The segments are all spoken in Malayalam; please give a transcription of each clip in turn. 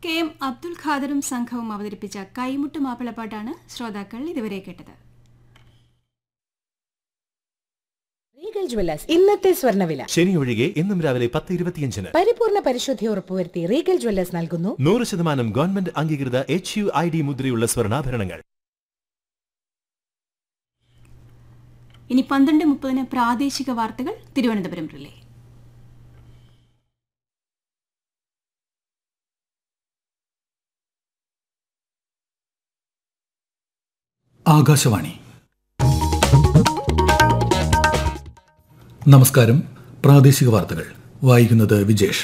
കെ എം അബ്ദുൽ ഖാദറും സംഘവും അവതരിപ്പിച്ച കൈമുട്ട് മാപ്പിളപ്പാട്ടാണ് ശ്രോതാക്കൾ ഇതുവരെ കേട്ടത് റീഗൽ ജ്വല്ലേഴ്സ് ഇന്നത്തെ സ്വർണ്ണവില ശനി ഒഴികെ എന്നും രാവിലെ പത്ത് ഇരുപത്തിയഞ്ചിന് പരിപൂർണ പരിശുദ്ധി ഉറപ്പുവരുത്തി റീഗൽ ജ്വല്ലേഴ്സ് നൽകുന്നു നൂറ് ശതമാനം ഗവൺമെന്റ് അംഗീകൃത എച്ച് യു ഐ ഡി മുദ്രയുള്ള സ്വർണ്ണാഭരണങ്ങൾ ഇനി പന്ത്രണ്ട് മുപ്പതിന് പ്രാദേശിക വാർത്തകൾ തിരുവനന്തപുരം റിലേ ആകാശവാണി നമസ്കാരം പ്രാദേശിക വാർത്തകൾ വായിക്കുന്നത് വിജേഷ്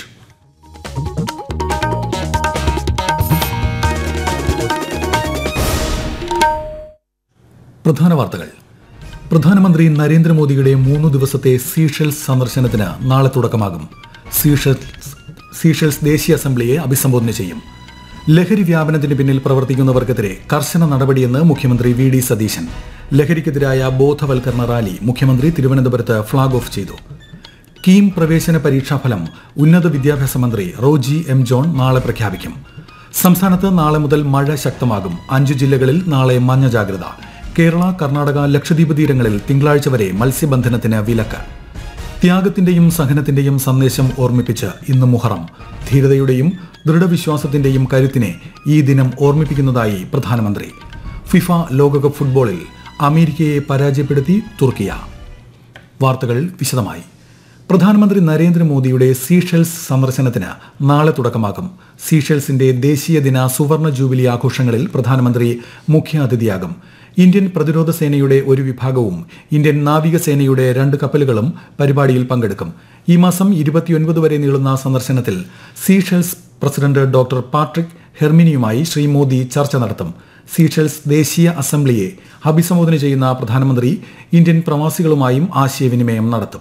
പ്രധാന വാർത്തകൾ പ്രധാനമന്ത്രി നരേന്ദ്രമോദിയുടെ മൂന്നു ദിവസത്തെ സീഷെൽസ് സന്ദർശനത്തിന് നാളെ തുടക്കമാകും സീഷെൽസ് സീഷെൽസ് ദേശീയ അസംബ്ലിയെ അഭിസംബോധന ചെയ്യും ലഹരി വ്യാപനത്തിന് പിന്നിൽ പ്രവർത്തിക്കുന്നവർക്കെതിരെ കർശന നടപടിയെന്ന് മുഖ്യമന്ത്രി വി ഡി സതീശൻ ലഹരിക്കെതിരായ ബോധവൽക്കരണ റാലി മുഖ്യമന്ത്രി തിരുവനന്തപുരത്ത് ഫ്ളാഗ് ഓഫ് ചെയ്തു കീം പ്രവേശന പരീക്ഷാഫലം ഉന്നത വിദ്യാഭ്യാസ മന്ത്രി റോജി എം ജോൺ നാളെ പ്രഖ്യാപിക്കും സംസ്ഥാനത്ത് നാളെ മുതൽ മഴ ശക്തമാകും അഞ്ചു ജില്ലകളിൽ നാളെ മഞ്ഞ ജാഗ്രത കേരള കർണാടക ലക്ഷദ്വീപ് തീരങ്ങളിൽ തിങ്കളാഴ്ച വരെ മത്സ്യബന്ധനത്തിന് വിലക്ക് ത്യാഗത്തിന്റെയും സഹനത്തിന്റെയും സന്ദേശം ഓർമ്മിപ്പിച്ച് ഇന്ന് മുഹറം ധീരതയുടെയും ദൃഢവിശ്വാസത്തിന്റെയും കരുത്തിനെ ഈ ദിനം ഓർമ്മിപ്പിക്കുന്നതായി പ്രധാനമന്ത്രി ഫിഫ ലോകകപ്പ് ഫുട്ബോളിൽ അമേരിക്കയെ പരാജയപ്പെടുത്തി തുർക്കിയ വാർത്തകൾ വിശദമായി പ്രധാനമന്ത്രി നരേന്ദ്രമോദിയുടെ സീഷെൽസ് സന്ദർശനത്തിന് നാളെ തുടക്കമാകും സീഷെൽസിന്റെ ദേശീയ ദിന സുവർണ ജൂബിലി ആഘോഷങ്ങളിൽ പ്രധാനമന്ത്രി മുഖ്യാതിഥിയാകും ഇന്ത്യൻ പ്രതിരോധ സേനയുടെ ഒരു വിഭാഗവും ഇന്ത്യൻ നാവികസേനയുടെ രണ്ട് കപ്പലുകളും പരിപാടിയിൽ പങ്കെടുക്കും ഈ മാസം ഇരുപത്തിയൊൻപത് വരെ നീളുന്ന സന്ദർശനത്തിൽ സീഷെൽസ് പ്രസിഡന്റ് ഡോക്ടർ പാട്രിക് ഹെർമിനിയുമായി ശ്രീ മോദി ചർച്ച നടത്തും സീഷെൽസ് ദേശീയ അസംബ്ലിയെ അഭിസംബോധന ചെയ്യുന്ന പ്രധാനമന്ത്രി ഇന്ത്യൻ പ്രവാസികളുമായും ആശയവിനിമയം നടത്തും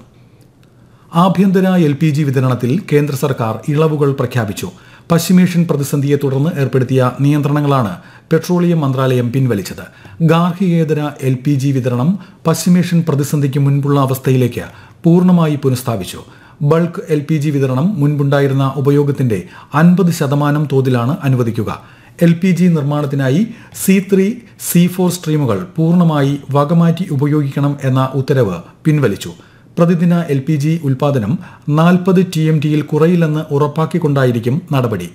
ആഭ്യന്തര എൽ പി ജി വിതരണത്തിൽ കേന്ദ്ര സർക്കാർ ഇളവുകൾ പ്രഖ്യാപിച്ചു പശ്ചിമേഷ്യൻ പ്രതിസന്ധിയെ തുടർന്ന് ഏർപ്പെടുത്തിയ നിയന്ത്രണങ്ങളാണ് പെട്രോളിയം മന്ത്രാലയം പിൻവലിച്ചത് ഗാർഹികേതര എൽ പി ജി വിതരണം പശ്ചിമേഷ്യൻ പ്രതിസന്ധിക്ക് മുൻപുള്ള അവസ്ഥയിലേക്ക് പൂർണ്ണമായി പുനഃസ്ഥാപിച്ചു ബൾക്ക് എൽ പി ജി വിതരണം മുൻപുണ്ടായിരുന്ന ഉപയോഗത്തിന്റെ അൻപത് ശതമാനം തോതിലാണ് അനുവദിക്കുക എൽ പി ജി നിർമ്മാണത്തിനായി സി ത്രീ സി ഫോർ സ്ട്രീമുകൾ പൂർണ്ണമായി വകമാറ്റി ഉപയോഗിക്കണം എന്ന ഉത്തരവ് പിൻവലിച്ചു പ്രതിദിന എൽ പി ജി ഉൽപാദനം നാൽപ്പത് ടി എം ടിയിൽ കുറയില്ലെന്ന് ഉറപ്പാക്കിക്കൊണ്ടായിരിക്കും നടപടി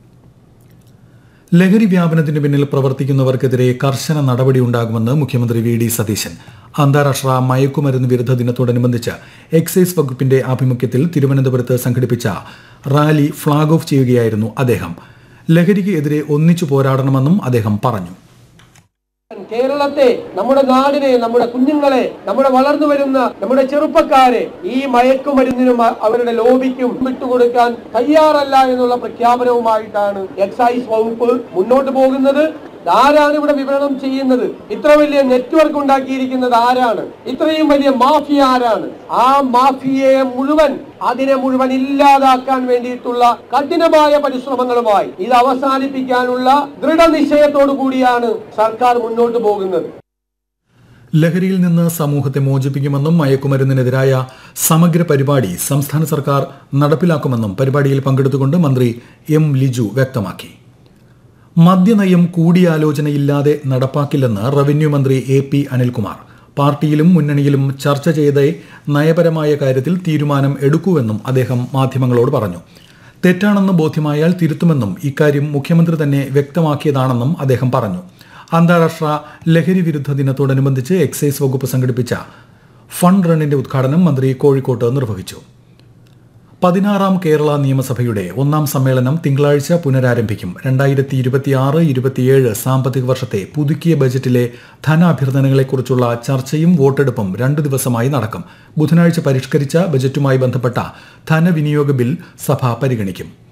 ലഹരി വ്യാപനത്തിന് പിന്നിൽ പ്രവർത്തിക്കുന്നവർക്കെതിരെ കർശന നടപടിയുണ്ടാകുമെന്ന് മുഖ്യമന്ത്രി വി ഡി സതീശൻ അന്താരാഷ്ട്ര മയക്കുമരുന്ന് വിരുദ്ധ ദിനത്തോടനുബന്ധിച്ച് എക്സൈസ് വകുപ്പിന്റെ ആഭിമുഖ്യത്തിൽ തിരുവനന്തപുരത്ത് സംഘടിപ്പിച്ച റാലി ഫ്ളാഗ് ഓഫ് ചെയ്യുകയായിരുന്നു അദ്ദേഹം ലഹരിക്ക് എതിരെ ഒന്നിച്ചു പോരാടണമെന്നും അദ്ദേഹം പറഞ്ഞു കേരളത്തെ നമ്മുടെ നാടിനെ നമ്മുടെ കുഞ്ഞുങ്ങളെ നമ്മുടെ വളർന്നു വരുന്ന നമ്മുടെ ചെറുപ്പക്കാരെ ഈ മയക്കുമരുന്നിനും അ- അവരുടെ ലോബിക്കും വിട്ടുകൊടുക്കാൻ തയ്യാറല്ല എന്നുള്ള പ്രഖ്യാപനവുമായിട്ടാണ് എക്സൈസ് വകുപ്പ് മുന്നോട്ട് പോകുന്നത് ആരാണ് ഇവിടെ വിതരണം ചെയ്യുന്നത് ഇത്ര വലിയ നെറ്റ്വർക്ക് ഉണ്ടാക്കിയിരിക്കുന്നത് ആരാണ് ഇത്രയും വലിയ മാഫിയ ആരാണ് ആ മാഫിയയെ മുഴുവൻ അതിനെ മുഴുവൻ ഇല്ലാതാക്കാൻ വേണ്ടിയിട്ടുള്ള കഠിനമായ പരിശ്രമങ്ങളുമായി ഇത് അവസാനിപ്പിക്കാനുള്ള ദൃഢനിശ്ചയത്തോടു കൂടിയാണ് സർക്കാർ മുന്നോട്ട് പോകുന്നത് ലഹരിയിൽ നിന്ന് സമൂഹത്തെ മോചിപ്പിക്കുമെന്നും മയക്കുമരുന്നിനെതിരായ സമഗ്ര പരിപാടി സംസ്ഥാന സർക്കാർ നടപ്പിലാക്കുമെന്നും പരിപാടിയിൽ പങ്കെടുത്തുകൊണ്ട് മന്ത്രി എം ലിജു വ്യക്തമാക്കി മദ്യനയം കൂടിയാലോചനയില്ലാതെ നടപ്പാക്കില്ലെന്ന് റവന്യൂ മന്ത്രി എ പി അനിൽകുമാർ പാർട്ടിയിലും മുന്നണിയിലും ചർച്ച ചെയ്തേ നയപരമായ കാര്യത്തിൽ തീരുമാനം എടുക്കൂവെന്നും അദ്ദേഹം മാധ്യമങ്ങളോട് പറഞ്ഞു തെറ്റാണെന്ന് ബോധ്യമായാൽ തിരുത്തുമെന്നും ഇക്കാര്യം മുഖ്യമന്ത്രി തന്നെ വ്യക്തമാക്കിയതാണെന്നും അദ്ദേഹം പറഞ്ഞു അന്താരാഷ്ട്ര ലഹരി വിരുദ്ധ ദിനത്തോടനുബന്ധിച്ച് എക്സൈസ് വകുപ്പ് സംഘടിപ്പിച്ച ഫണ്ട് റണ്ണിന്റെ ഉദ്ഘാടനം മന്ത്രി കോഴിക്കോട്ട് നിർവഹിച്ചു പതിനാറാം കേരള നിയമസഭയുടെ ഒന്നാം സമ്മേളനം തിങ്കളാഴ്ച പുനരാരംഭിക്കും രണ്ടായിരത്തി ഇരുപത്തിയാറ് ഇരുപത്തിയേഴ് സാമ്പത്തിക വർഷത്തെ പുതുക്കിയ ബജറ്റിലെ ധനാഭ്യർത്ഥനകളെക്കുറിച്ചുള്ള ചർച്ചയും വോട്ടെടുപ്പും രണ്ടു ദിവസമായി നടക്കും ബുധനാഴ്ച പരിഷ്കരിച്ച ബജറ്റുമായി ബന്ധപ്പെട്ട ധനവിനിയോഗ ബിൽ സഭ പരിഗണിക്കും